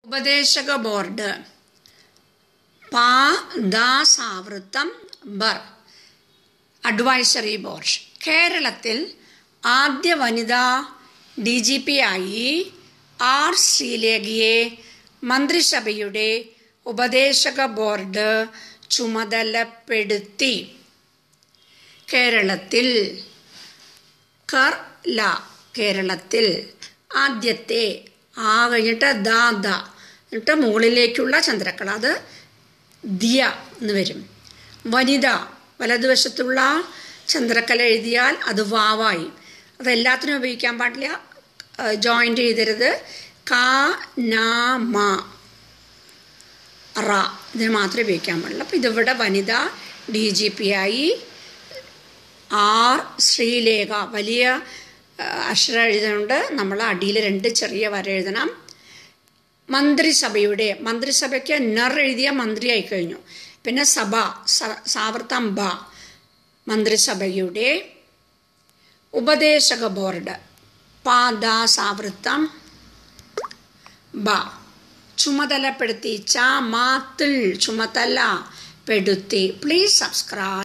ഉപദേശക ബോർഡ് പാ ദാസാവൃത്തം ബർ advisory board കേരളത്തിൽ ആദ്യ വനിതാ ഡി ജി പി ആയി ആർ ശ്രീലേഖയെ മന്ത്രിസഭയുടെ ഉപദേശക ബോർഡ് ചുമതലപ്പെടുത്തി കേരളത്തിൽ കർ ല കേരളത്തിൽ ആദ്യത്തെ ആ കഴിഞ്ഞിട്ട് ദാ ദ എന്നിട്ട് മുകളിലേക്കുള്ള ചന്ദ്രക്കള അത് ദിയ എന്ന് വരും വനിത വലതുവശത്തുള്ള ചന്ദ്രക്കല എഴുതിയാൽ അത് വാവായി അത് എല്ലാത്തിനും ഉപയോഗിക്കാൻ പാടില്ല ജോയിൻ്റ് ചെയ്തരുത് കാ നാ മ റ ഇതിന് മാത്രമേ ഉപയോഗിക്കാൻ പാടുള്ളൂ അപ്പോൾ ഇതിവിടെ വനിത ഡി ജി പി ആയി ആർ ശ്രീലേഖ വലിയ അക്ഷരം എഴുതുന്നുണ്ട് നമ്മൾ അടിയിൽ രണ്ട് ചെറിയ വര എഴുതണം മന്ത്രിസഭയുടെ മന്ത്രിസഭയ്ക്ക് നർ എഴുതിയ മന്ത്രിയായി കഴിഞ്ഞു പിന്നെ സഭ സാവർത്തം ബ മന്ത്രിസഭയുടെ ഉപദേശക ബോർഡ് പാദ സാവൃത്തം ബ ചുമതലപ്പെടുത്തി ച മാത്തിൽ ചുമതല പെടുത്തി പ്ലീസ് സബ്സ്ക്രൈബ്